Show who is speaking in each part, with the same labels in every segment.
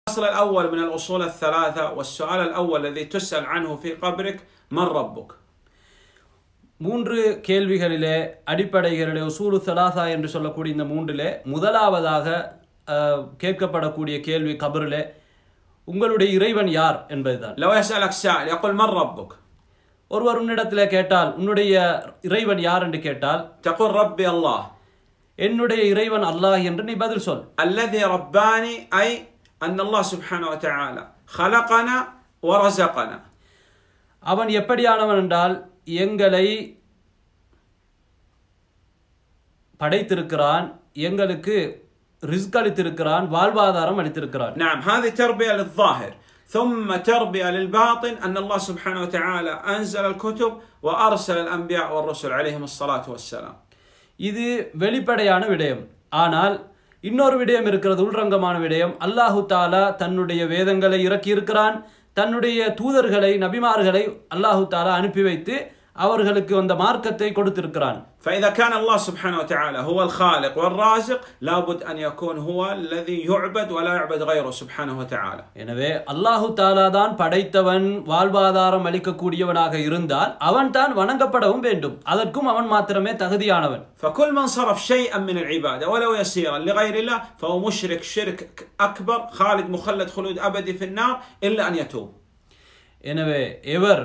Speaker 1: الأصل الأول من الأصول الثلاثة والسؤال الأول الذي تسأل عنه في قبرك من ربك
Speaker 2: மூன்று கேள்விகளிலே அடிப்படைகளிலே உசூலு சலாசா என்று சொல்லக்கூடிய இந்த மூன்றிலே முதலாவதாக அஹ், கேட்கப்படக்கூடிய கேள்வி கபரிலே உங்களுடைய இறைவன் யார் என்பதுதான்
Speaker 1: لو يسألك سائل يقول من ربك
Speaker 2: ஒருவர் உன்னிடத்திலே கேட்டால் உன்னுடைய இறைவன் யார் என்று கேட்டால்
Speaker 1: تقول ربي الله
Speaker 2: என்னுடைய இறைவன் அல்லாஹ் என்று நீ பதில் சொல்
Speaker 1: الذي رباني أي أن الله سبحانه وتعالى خلقنا ورزقنا
Speaker 2: அவன் எப்படியானவன் என்றால் எங்களை படைத்திருக்கிறான் எங்களுக்கு ரிஸ்க் அளித்திருக்கிறான் வாழ்வாதாரம் அளித்திருக்கிறான்
Speaker 1: نعم هذه تربية للظاهر ثم تربية للباطن أن الله سبحانه وتعالى أنزل الكتب وأرسل الأنبياء والرسل عليهم الصلاة والسلام
Speaker 2: இது வெளிப்படையான விடயம் ஆனால் இன்னொரு விடயம் இருக்கிறது உள்ரங்கமான விடயம் அல்லாஹு தாலா தன்னுடைய வேதங்களை இறக்கி இருக்கிறான் தன்னுடைய தூதர்களை நபிமார்களை அல்லாஹு தாலா அனுப்பி வைத்து அவர்களுக்கு அந்த மார்க்கத்தை கொடுத்திருக்கிறான்
Speaker 1: فإذا كان الله سبحانه وتعالى هو الخالق والرازق لابد أن يكون هو الذي يعبد ولا يعبد غيره سبحانه وتعالى
Speaker 2: எனவே அல்லாஹு தாலா தான் படைத்தவன் வாழ்வாதாரம் அளிக்கக்கூடியவனாக இருந்தால் அவன் தான் வணங்கப்படவும் வேண்டும் அதற்கும் அவன் மாத்திரமே தகுதியானவன்
Speaker 1: فكل من صرف شيئا من العبادة ولو يسيرا لغير الله فهو مشرك شرك أكبر خالد مخلد خلود أبدي في النار إلا أن يتوب
Speaker 2: எனவே எவர்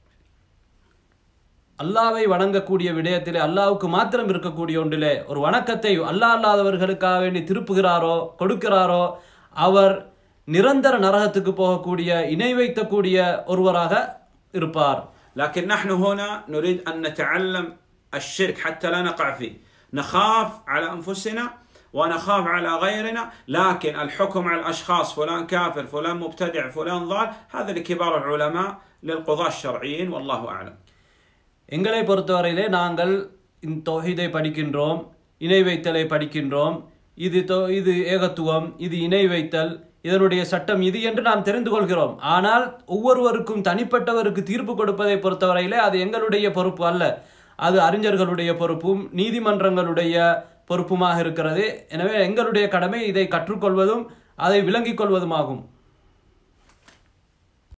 Speaker 2: அல்லாவை வணங்கக்கூடிய விடயத்திலே அல்லாவுக்கு மாத்திரம் இருக்கக்கூடிய ஒன்றிலே ஒரு வணக்கத்தை அல்லாஹ் அல்லாதவர்களுக்காக வேண்டி திருப்புகிறாரோ கொடுக்கிறாரோ அவர் நிரந்தர நரகத்துக்கு போகக்கூடிய இணை வைக்கக்கூடிய ஒருவராக இருப்பார்
Speaker 1: لكن نحن هنا نريد أن نتعلم الشرك حتى لا نقع فيه نخاف على أنفسنا ونخاف على غيرنا لكن الحكم على الأشخاص فلان كافر فلان مبتدع فلان ضال هذا لكبار العلماء للقضاة الشرعيين والله أعلم
Speaker 2: எங்களை பொறுத்தவரையிலே நாங்கள் இந்த தொகைதை படிக்கின்றோம் இணை வைத்தலை படிக்கின்றோம் இது தொ இது ஏகத்துவம் இது இணை வைத்தல் இதனுடைய சட்டம் இது என்று நாம் தெரிந்து கொள்கிறோம் ஆனால் ஒவ்வொருவருக்கும் தனிப்பட்டவருக்கு தீர்ப்பு கொடுப்பதை பொறுத்தவரையிலே அது எங்களுடைய பொறுப்பு அல்ல அது அறிஞர்களுடைய பொறுப்பும் நீதிமன்றங்களுடைய பொறுப்புமாக இருக்கிறது எனவே எங்களுடைய கடமை இதை கற்றுக்கொள்வதும் அதை விளங்கிக் கொள்வதுமாகும்